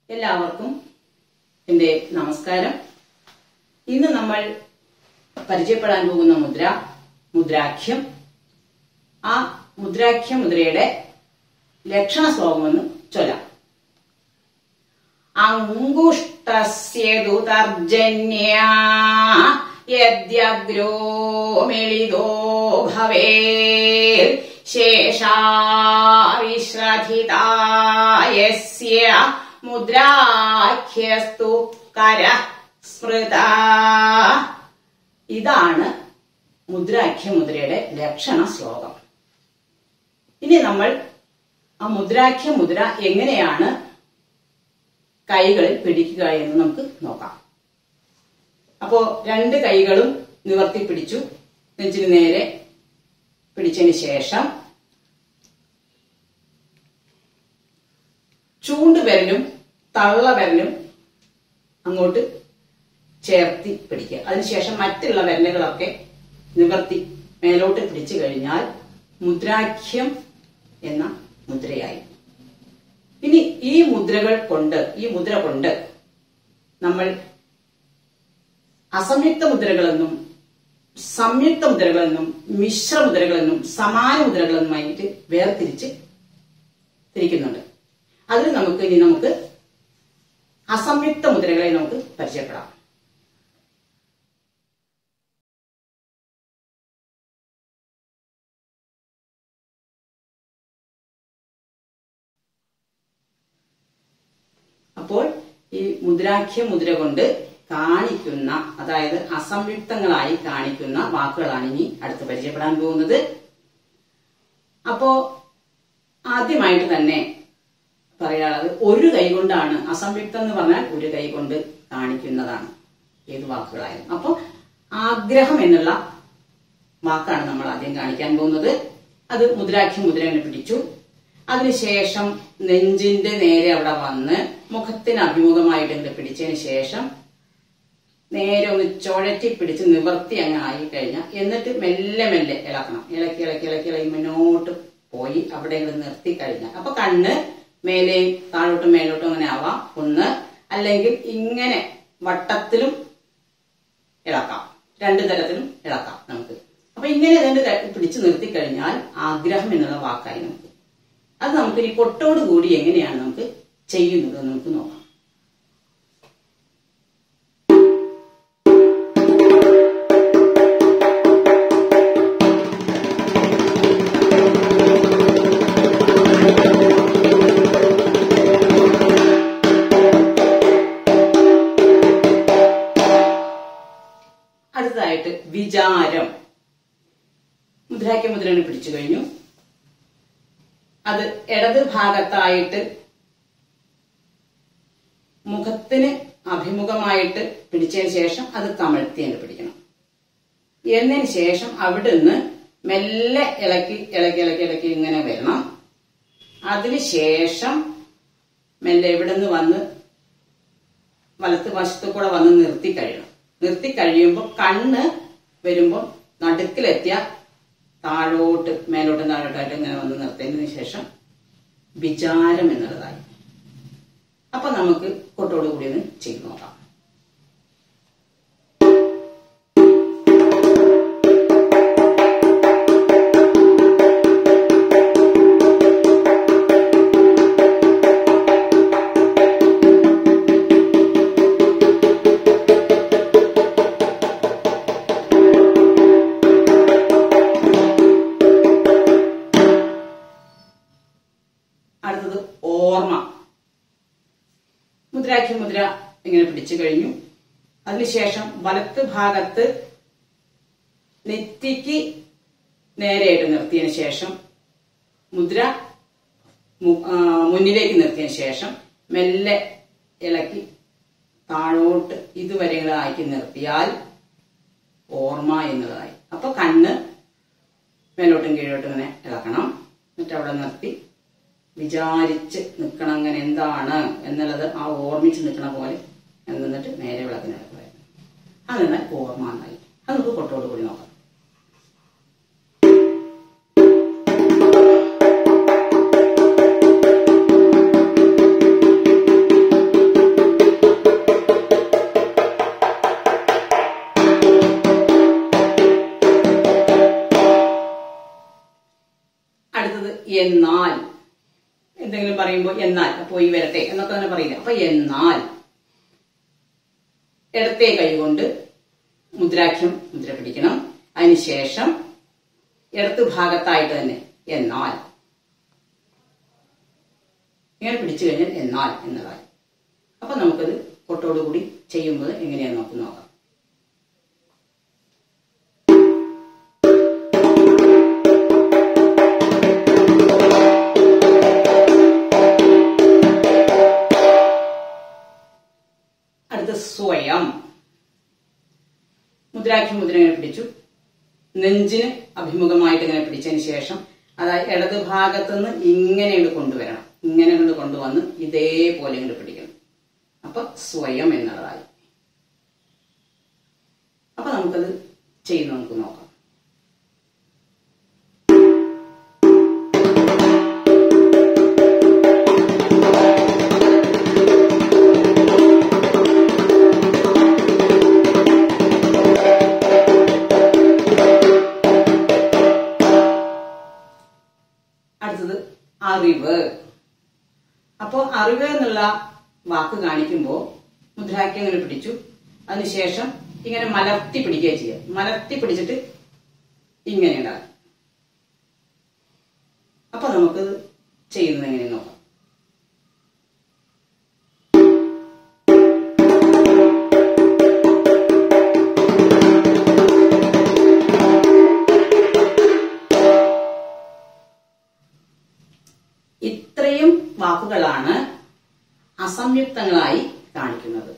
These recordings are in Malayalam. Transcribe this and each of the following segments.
എല്ലാവർക്കും എൻ്റെ നമസ്കാരം ഇന്ന് നമ്മൾ പരിചയപ്പെടാൻ പോകുന്ന മുദ്ര മുദ്രാഖ്യം ആ മുദ്രാഖ്യ മുദ്രയുടെ ലക്ഷണ ശ്ലോകം ഒന്ന് ചൊല്ലാം അങ്കുഷ്ടസ്യതു തർജന്യ യദ്യഗ്രോ മിളിതോ ഭവേ ശേഷാവിശ്രധിതായസ്യ മുദ്രാഖ്യസ്തു കര സ്മൃത ഇതാണ് മുദ്രാഖ്യ മുദ്രയുടെ ലക്ഷണ ശ്ലോകം ഇനി നമ്മൾ ആ മുദ്രാഖ്യ മുദ്ര എങ്ങനെയാണ് കൈകളിൽ പിടിക്കുക എന്ന് നമുക്ക് നോക്കാം അപ്പോ രണ്ട് കൈകളും നിവർത്തി പിടിച്ചു നെഞ്ചിന് നേരെ പിടിച്ചതിന് ശേഷം ചൂണ്ടുവിരലും തള്ളവിരലും അങ്ങോട്ട് ചേർത്തി പിടിക്കുക അതിനുശേഷം മറ്റുള്ള വിരലുകളൊക്കെ നിവർത്തി മേലോട്ട് പിടിച്ചു കഴിഞ്ഞാൽ മുദ്രാഖ്യം എന്ന മുദ്രയായി ഇനി ഈ മുദ്രകൾ കൊണ്ട് ഈ മുദ്ര കൊണ്ട് നമ്മൾ അസംയുക്ത മുദ്രകളെന്നും സംയുക്ത മുദ്രകളെന്നും മിശ്ര മുദ്രകളെന്നും സമാന മുദ്രകളെന്നുമായിട്ട് വേർതിരിച്ച് തിരിക്കുന്നുണ്ട് അതിൽ നമുക്ക് ഇനി നമുക്ക് അസംയുക്ത മുദ്രകളെ നമുക്ക് പരിചയപ്പെടാം അപ്പോൾ ഈ മുദ്രാഖ്യ മുദ്ര കൊണ്ട് കാണിക്കുന്ന അതായത് അസംയുക്തങ്ങളായി കാണിക്കുന്ന വാക്കുകളാണ് ഇനി അടുത്ത് പരിചയപ്പെടാൻ പോകുന്നത് അപ്പോ ആദ്യമായിട്ട് തന്നെ പറയാനുള്ളത് ഒരു കൈ കൊണ്ടാണ് അസംയുക്തം എന്ന് പറഞ്ഞാൽ ഒരു കൈ കൊണ്ട് കാണിക്കുന്നതാണ് ഏത് വാക്കുകളായാലും അപ്പോ ആഗ്രഹം എന്നുള്ള വാക്കാണ് നമ്മൾ ആദ്യം കാണിക്കാൻ പോകുന്നത് അത് മുദ്രാഖ്യ മുദ്രനെ പിടിച്ചു അതിനുശേഷം നെഞ്ചിന്റെ നേരെ അവിടെ വന്ന് മുഖത്തിന് അഭിമുഖമായിട്ട് ഇങ്ങോട്ട് പിടിച്ചതിന് ശേഷം നേരെ ഒന്ന് ചുഴറ്റി പിടിച്ച് നിവർത്തി അങ്ങ് ആയി കഴിഞ്ഞാൽ എന്നിട്ട് മെല്ലെ മെല്ലെ ഇളക്കണം ഇളക്കി ഇളക്കി ഇളക്കി ഇളക്കി മുന്നോട്ട് പോയി അവിടെ ഇങ്ങോട്ട് നിർത്തി കഴിഞ്ഞാൽ അപ്പൊ കണ്ണ് മേലെയും താഴോട്ടും മേലോട്ടും അങ്ങനെ ആവാം ഒന്ന് അല്ലെങ്കിൽ ഇങ്ങനെ വട്ടത്തിലും ഇളക്കാം രണ്ടു തരത്തിലും ഇളക്കാം നമുക്ക് അപ്പൊ ഇങ്ങനെ രണ്ട് പിടിച്ചു നിർത്തി കഴിഞ്ഞാൽ ആഗ്രഹം എന്നുള്ള വാക്കായി നമുക്ക് അത് നമുക്ക് ഈ പൊട്ടോട് കൂടി എങ്ങനെയാണ് നമുക്ക് ചെയ്യുന്നത് എന്ന് നമുക്ക് നോക്കാം അടുത്തതായിട്ട് വിചാരം മുദ്രാഖ്യ മുദ്രനെ പിടിച്ചു കഴിഞ്ഞു അത് ഇടത് ഭാഗത്തായിട്ട് മുഖത്തിന് അഭിമുഖമായിട്ട് പിടിച്ചതിന് ശേഷം അത് കമഴ്ത്തിയാണ് പിടിക്കണം എന്നതിന് ശേഷം അവിടുന്ന് മെല്ലെ ഇളക്കി ഇളക്കി ഇളക്കി ഇളക്കി ഇങ്ങനെ വരണം അതിനുശേഷം മെല്ലെ ഇവിടുന്ന് വന്ന് വലത്ത് വശത്ത് കൂടെ വന്ന് നിർത്തി കഴിയണം നിർത്തി കഴിയുമ്പോൾ കണ്ണ് വരുമ്പോൾ നടുക്കിലെത്തിയ താഴോട്ട് മേലോട്ടും താഴോട്ടായിട്ട് ഇങ്ങനെ വന്ന് നിർത്തിയതിനു ശേഷം വിചാരം എന്നുള്ളതായി അപ്പൊ നമുക്ക് കൊട്ടോട് കൂടി ഒന്ന് ചെയ്തു നോക്കാം അടുത്തത് ഓർമ്മ മുദ്രാഖ്യ മുദ്ര ഇങ്ങനെ പിടിച്ചു കഴിഞ്ഞു അതിനുശേഷം വലത്ത് ഭാഗത്ത് നെറ്റിക്ക് നേരെയായിട്ട് നിർത്തിയതിനു ശേഷം മുദ്ര മു- ആ, മുന്നിലേക്ക് നിർത്തിയതിനു ശേഷം മെല്ലെ ഇളക്കി താഴോട്ട് ഇതുവരെകളാക്കി നിർത്തിയാൽ ഓർമ്മ എന്നുള്ളതായി അപ്പൊ കണ്ണ് മേലോട്ടും കീഴോട്ടും ഇങ്ങനെ ഇളക്കണം എന്നിട്ട് അവിടെ നിർത്തി വിചാരിച്ച് നിൽക്കണം അങ്ങനെ എന്താണ് എന്നുള്ളത് ആ ഓർമ്മിച്ച് നിൽക്കണ പോലെ എന്നിട്ട് നേരെ വിളക്കിന് ഇളക്കുക അത് എന്നാൽ ഓർമ്മ എന്നായി അത് നമുക്ക് കൊട്ടോട് കൂടി നോക്കാം അടുത്തത് എന്നാൽ എന്തെങ്കിലും പറയുമ്പോൾ എന്നാൽ പോയി വരട്ടെ എന്നൊക്കെ തന്നെ പറയില്ല അപ്പൊ എന്നാൽ ഇടത്തെ കൈ കൊണ്ട് മുദ്രാഖ്യം മുദ്ര പിടിക്കണം അതിനുശേഷം ഇടത്ത് ഭാഗത്തായിട്ട് തന്നെ എന്നാൽ ഇങ്ങനെ പിടിച്ചു കഴിഞ്ഞാൽ എന്നാൽ എന്നതായി അപ്പൊ നമുക്കത് കൊട്ടോടുകൂടി ചെയ്യുമ്പോൾ എങ്ങനെയാന്ന് നമുക്ക് നോക്കാം അടുത്ത സ്വയം മുദ്രാഖ്യ മുദ്ര ഇങ്ങനെ പിടിച്ചു നെഞ്ചിന് അഭിമുഖമായിട്ട് ഇങ്ങനെ പിടിച്ചതിന് ശേഷം അതായത് ഇടത് ഭാഗത്തുനിന്ന് ഇങ്ങനെ ഇങ്ങോട്ട് കൊണ്ടുവരണം ഇങ്ങനെ കൊണ്ട് കൊണ്ടുവന്ന് ഇതേപോലെ ഇങ്ങോട്ട് പിടിക്കണം അപ്പൊ സ്വയം എന്നുള്ളതായി അപ്പൊ നമുക്കത് ചെയ്യുന്ന നമുക്ക് നോക്കാം അടുത്തത് അറിവ് അപ്പോ അറിവ് എന്നുള്ള വാക്ക് കാണിക്കുമ്പോൾ മുദ്രാക്കി അങ്ങനെ പിടിച്ചു അതിനുശേഷം ഇങ്ങനെ മലർത്തി പിടിക്കുക ചെയ്യുക മലർത്തി പിടിച്ചിട്ട് ഇങ്ങനെ ഉണ്ടാകും അപ്പൊ നമുക്ക് ചെയ്യുന്നത് എങ്ങനെ നോക്കാം ഇത്രയും വാക്കുകളാണ് അസംയുക്തങ്ങളായി കാണിക്കുന്നത്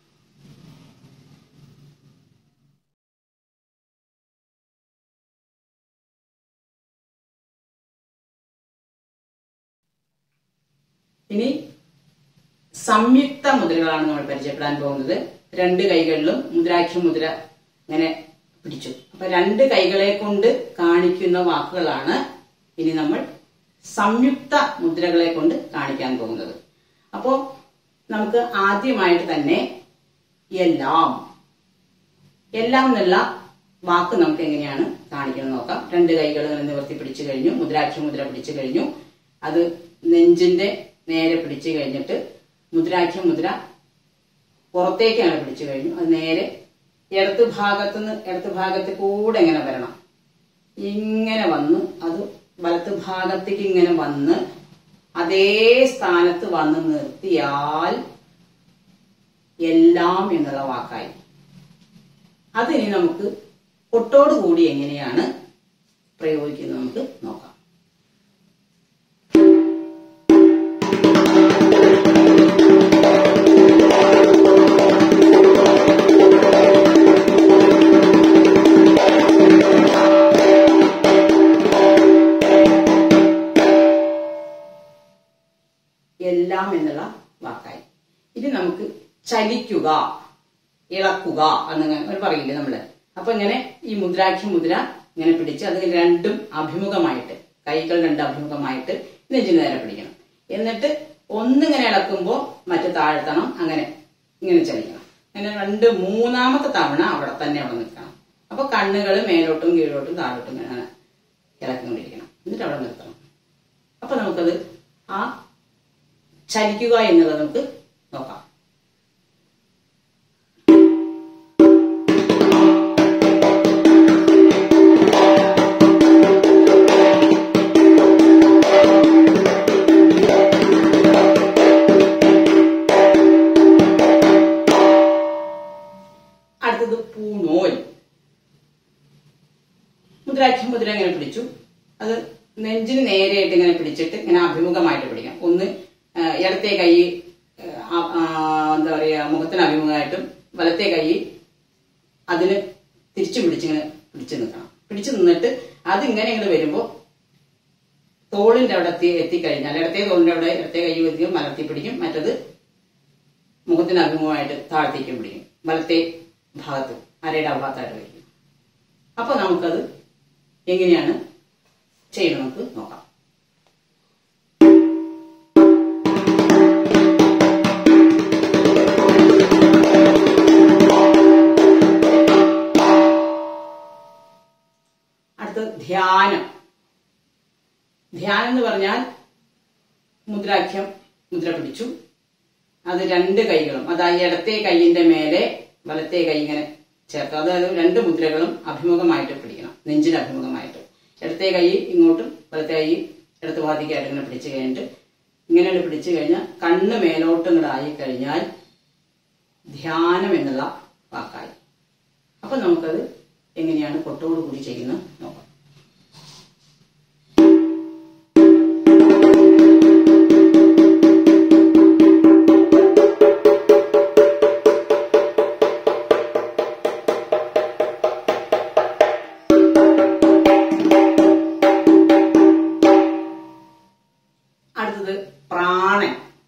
ഇനി സംയുക്ത മുദ്രകളാണ് നമ്മൾ പരിചയപ്പെടാൻ പോകുന്നത് രണ്ട് കൈകളിലും മുദ്രാക്ഷി മുദ്ര ഇങ്ങനെ പിടിച്ചു അപ്പൊ രണ്ട് കൈകളെ കൊണ്ട് കാണിക്കുന്ന വാക്കുകളാണ് ഇനി നമ്മൾ സംയുക്ത മുദ്രകളെ കൊണ്ട് കാണിക്കാൻ പോകുന്നത് അപ്പോ നമുക്ക് ആദ്യമായിട്ട് തന്നെ എല്ലാം എല്ലാം എന്നുള്ള വാക്ക് നമുക്ക് എങ്ങനെയാണ് കാണിക്കണം നോക്കാം രണ്ട് കൈകൾ ഇങ്ങനെ നിവർത്തി പിടിച്ചു കഴിഞ്ഞു മുദ്രാക്ഷി മുദ്ര പിടിച്ചു കഴിഞ്ഞു അത് നെഞ്ചിന്റെ നേരെ പിടിച്ചു കഴിഞ്ഞിട്ട് മുദ്രാക്ഷി മുദ്ര പുറത്തേക്കാണ് പിടിച്ചു കഴിഞ്ഞു അത് നേരെ ഇടത്ത് ഭാഗത്തുനിന്ന് ഇടത്ത് ഭാഗത്ത് കൂടെ ഇങ്ങനെ വരണം ഇങ്ങനെ വന്ന് അത് വലത്ത് ഭാഗത്തേക്ക് ഇങ്ങനെ വന്ന് അതേ സ്ഥാനത്ത് വന്ന് നിർത്തിയാൽ എല്ലാം എന്നുള്ള വാക്കായി അതിനി നമുക്ക് ഒട്ടോടുകൂടി എങ്ങനെയാണ് പ്രയോഗിക്കുന്നത് നമുക്ക് നോക്കാം എല്ലാം എന്നുള്ള വാക്കായി ഇനി നമുക്ക് ചലിക്കുക ഇളക്കുക എന്നിങ്ങനെ പറയില്ലേ നമ്മള് അപ്പൊ ഇങ്ങനെ ഈ മുദ്രാക്ഷി മുദ്ര ഇങ്ങനെ പിടിച്ച് അത് രണ്ടും അഭിമുഖമായിട്ട് കൈകൾ രണ്ടും അഭിമുഖമായിട്ട് നെഞ്ചിന് നേരെ പിടിക്കണം എന്നിട്ട് ഒന്നിങ്ങനെ ഇളക്കുമ്പോൾ മറ്റു താഴ്ത്തണം അങ്ങനെ ഇങ്ങനെ ചലിക്കണം അങ്ങനെ രണ്ട് മൂന്നാമത്തെ തവണ അവിടെ തന്നെ അവിടെ നിൽക്കണം അപ്പൊ കണ്ണുകൾ മേലോട്ടും കീഴോട്ടും താഴോട്ടും ഇങ്ങനെ ഇളക്കിക്കൊണ്ടിരിക്കണം എന്നിട്ട് അവിടെ നിർത്തണം അപ്പൊ നമുക്കത് ആ ചലിക്കുക എന്നുള്ളത് നമുക്ക് നോക്കാം അടുത്തത് പൂണോൽ മുദ്രാക്ഷി മുദ്ര ഇങ്ങനെ പിടിച്ചു അത് നെഞ്ചിന് നേരെയായിട്ട് ഇങ്ങനെ പിടിച്ചിട്ട് ഇങ്ങനെ അഭിമുഖമായിട്ട് പിടിക്കാം ഒന്ന് ആ, ഇടത്തെ കൈ ആ, ആ, എന്താ പറയാ മുഖത്തിന് അഭിമുഖമായിട്ടും വലത്തെ കൈ അതിന് തിരിച്ചു പിടിച്ചിങ്ങനെ പിടിച്ചു നിൽക്കണം പിടിച്ചു നിന്നിട്ട് അതിങ്ങനെ ഇങ്ങനെ വരുമ്പോ തോളിന്റെ അവിടെ എത്തി എത്തിക്കഴിഞ്ഞാൽ ഇടത്തെ തോളിന്റെ അവിടെ ഇടത്തെ കൈ വെച്ചിട്ട് മലർത്തി പിടിക്കും മറ്റത് മുഖത്തിന് അഭിമുഖമായിട്ട് താഴത്തേക്കും പിടിക്കും വലത്തെ ഭാഗത്ത് അരയുടെ അഭാഗത്തായിട്ട് വയ്ക്കും അപ്പൊ നമുക്കത് എങ്ങനെയാണ് ചെയ്യണം നമുക്ക് നോക്കാം അടുത്ത ധ്യാനം ധ്യാനം എന്ന് പറഞ്ഞാൽ മുദ്രാഖ്യം മുദ്ര പിടിച്ചു അത് രണ്ട് കൈകളും അതായത് ഇടത്തെ കൈയിന്റെ മേലെ വലത്തെ കൈ ഇങ്ങനെ ചേർത്ത് അതായത് രണ്ട് മുദ്രകളും അഭിമുഖമായിട്ട് പിടിക്കണം നെഞ്ചിന് അഭിമുഖമായിട്ട് ഇടത്തെ കൈ ഇങ്ങോട്ടും വലത്തെ കൈ ഇടത്ത് വാദിക്കായിട്ട് ഇങ്ങനെ പിടിച്ചു കഴിഞ്ഞിട്ട് ഇങ്ങനെ പിടിച്ചു കഴിഞ്ഞാൽ കണ്ണ് മേലോട്ടും കൂടെ ആയി കഴിഞ്ഞാൽ ധ്യാനം എന്നുള്ള വാക്കായി അപ്പൊ നമുക്കത് എങ്ങനെയാണ് കൊട്ടോടുകൂടി ചെയ്യുന്നത് നോക്കാം അടുത്തത് പ്രാണൻ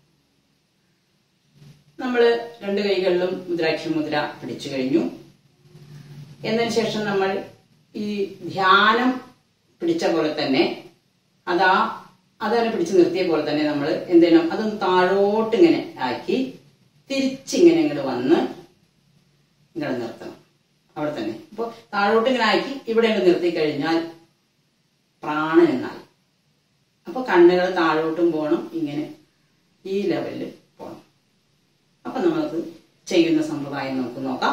നമ്മൾ രണ്ട് കൈകളിലും മുദ്രാക്ഷി മുദ്ര പിടിച്ചു കഴിഞ്ഞു എന്നതിന് ശേഷം നമ്മൾ ഈ ധ്യാനം പിടിച്ച പോലെ തന്നെ അതാ അതന്നെ പിടിച്ചു നിർത്തിയ പോലെ തന്നെ നമ്മൾ എന്ത് ചെയ്യണം അതൊന്ന് താഴോട്ട് ഇങ്ങനെ ആക്കി തിരിച്ചിങ്ങനെ ഇങ്ങോട്ട് വന്ന് ഇങ്ങനെ നിർത്തണം അവിടെ തന്നെ അപ്പോൾ താഴോട്ട് ഇങ്ങനെ ആക്കി ഇവിടെ ഇങ്ങട് നിർത്തി കഴിഞ്ഞാൽ പ്രാണൻ എന്നായി അപ്പൊ കണ്ണുകൾ താഴോട്ടും പോകണം ഇങ്ങനെ ഈ ലെവലിൽ പോകണം അപ്പൊ നമ്മൾക്ക് ചെയ്യുന്ന സമ്പ്രദായം നമുക്ക് നോക്കാം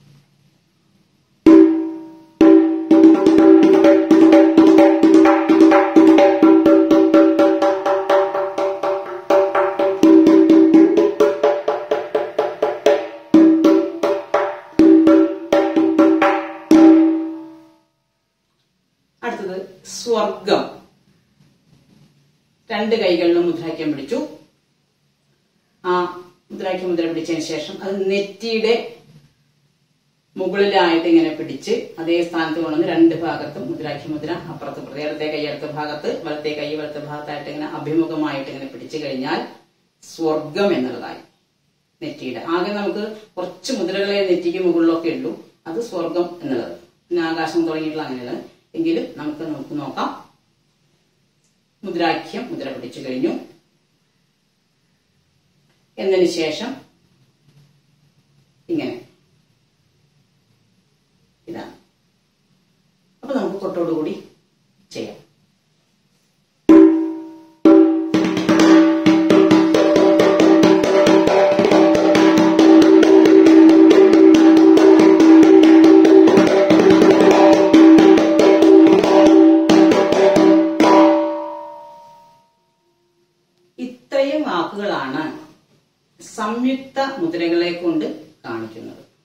അടുത്തത് സ്വർഗം രണ്ട് കൈകളിലും മുദ്രാക്യം പിടിച്ചു ആ മുദ്രാക്യം മുദ്ര പിടിച്ചതിന് ശേഷം അത് നെറ്റിയുടെ മുകളിലായിട്ട് ഇങ്ങനെ പിടിച്ച് അതേ സ്ഥാനത്ത് കൊണ്ടുവന്ന് രണ്ട് ഭാഗത്തും മുദ്രാക്ഷി മുദ്ര അപ്പുറത്ത് ഇപ്പുറത്ത് ഇടത്തെ കൈ അടുത്ത ഭാഗത്ത് വലത്തെ കൈ വലത്തെ ഭാഗത്തായിട്ട് ഇങ്ങനെ അഭിമുഖമായിട്ട് ഇങ്ങനെ പിടിച്ചു കഴിഞ്ഞാൽ സ്വർഗം എന്നുള്ളതായി നെറ്റിയുടെ ആകെ നമുക്ക് കുറച്ച് മുദ്രകളെ നെറ്റിക്ക് മുകളിലൊക്കെ ഉള്ളൂ അത് സ്വർഗം എന്നുള്ളത് പിന്നെ ആകാശം തുടങ്ങിയിട്ടുള്ള അങ്ങനെയുള്ളത് എങ്കിലും നമുക്ക് നമുക്ക് നോക്കാം മുദ്രാഖ്യം മുദ്ര പിടിച്ചു കഴിഞ്ഞു എന്നതിന് ശേഷം ഇങ്ങനെ ഇതാണ് അപ്പൊ നമുക്ക് കൊട്ടോടുകൂടി ചെയ്യാം ഇത്രയും വാക്കുകളാണ് സംയുക്ത മുദ്രകളെ കൊണ്ട് കാണിക്കുന്നത്